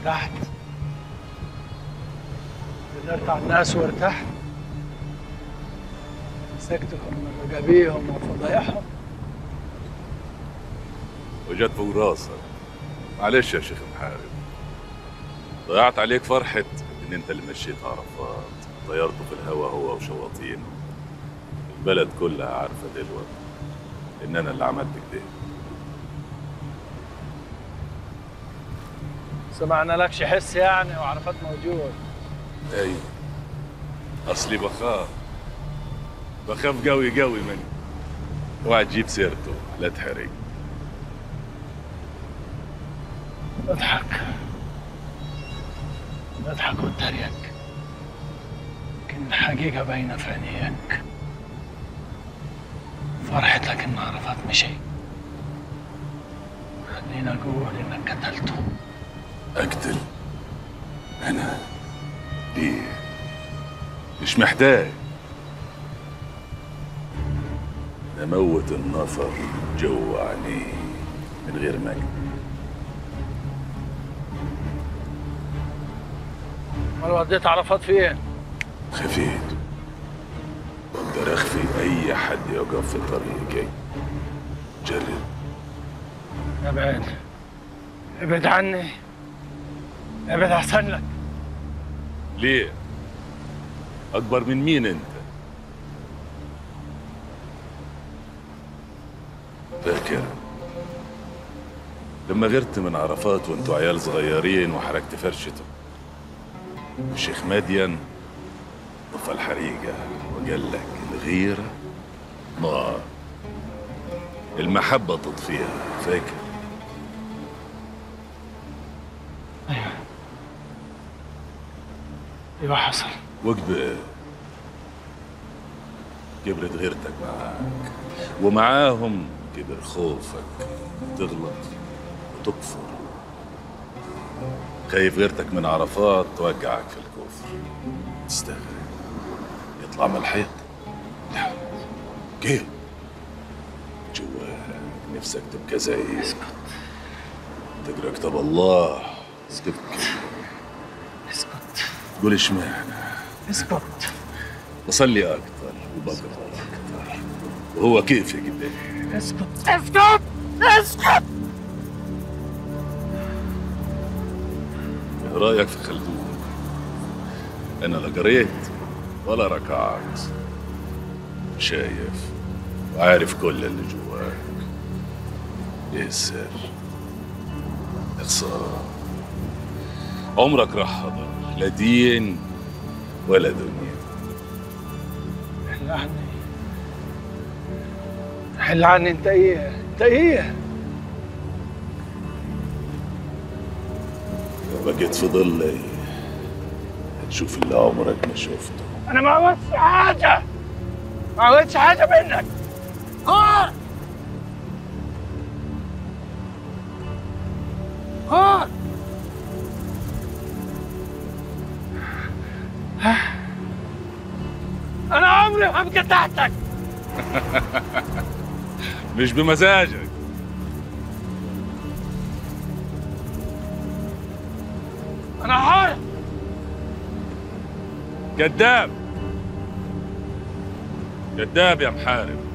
ارتحت قدرت على الناس وارتحت مسكتكم من رقابيهم وفضايحهم وجت فوق راسك معلش يا شيخ محارب ضيعت عليك فرحة إن أنت اللي مشيت عرفات طيرته في الهوا هو وشواطينه البلد كلها عارفة دلوقتي إن أنا اللي عملت كده سمعنا لكش حس يعني وعرفات موجود أيوة أصلي بخاف بخاف قوي قوي مني اوعى تجيب سيرته لا تحرق اضحك اضحك واتريق لكن الحقيقة باينة في عينيك فرحتك إن عرفات مشي خلينا أقول إنك قتلته أقتل أنا ليه مش محتاج أموت النفر جوا عينيه من غير مجد أمال وديت عرفات فين؟ خفيت واقدر اخفي اي حد يقف في طريقي جرب ابعد ابعد عني ابعد أحسن لك ليه اكبر من مين انت فاكر لما غرت من عرفات وانتوا عيال صغيرين وحركت فرشته الشيخ ماديان طفى الحريقة وقال لك الغيرة نار المحبة تطفيها فاكر ايوه حصل وكبر كبرت غيرتك معاك ومعاهم كبر خوفك تغلط وتكفر خايف غيرتك من عرفات توقعك في الكفر تستغرب يطلع من الحيط لا كيف جواك نفسك تبقى زي اسكت تقرا كتاب الله اسكت اسكت قول اشمعنى اسكت بصلي اكثر وبقرا اكثر وهو كيف يا قدامي اسكت اسكت اسكت رايك في خلدون انا لا قريت ولا ركعت شايف وعارف كل اللي جواك ايه السر اخسارة عمرك راح حضر لا دين ولا دنيا حل عني حل عني انت ايه انت ايه لو بقيت في ظلي هتشوف اللي عمرك ما شفته انا ما عملتش حاجه ما عملتش حاجه منك هون هون انا عمري ما ابقى تحتك مش بمزاجك انا حر كذاب كذاب يا محارب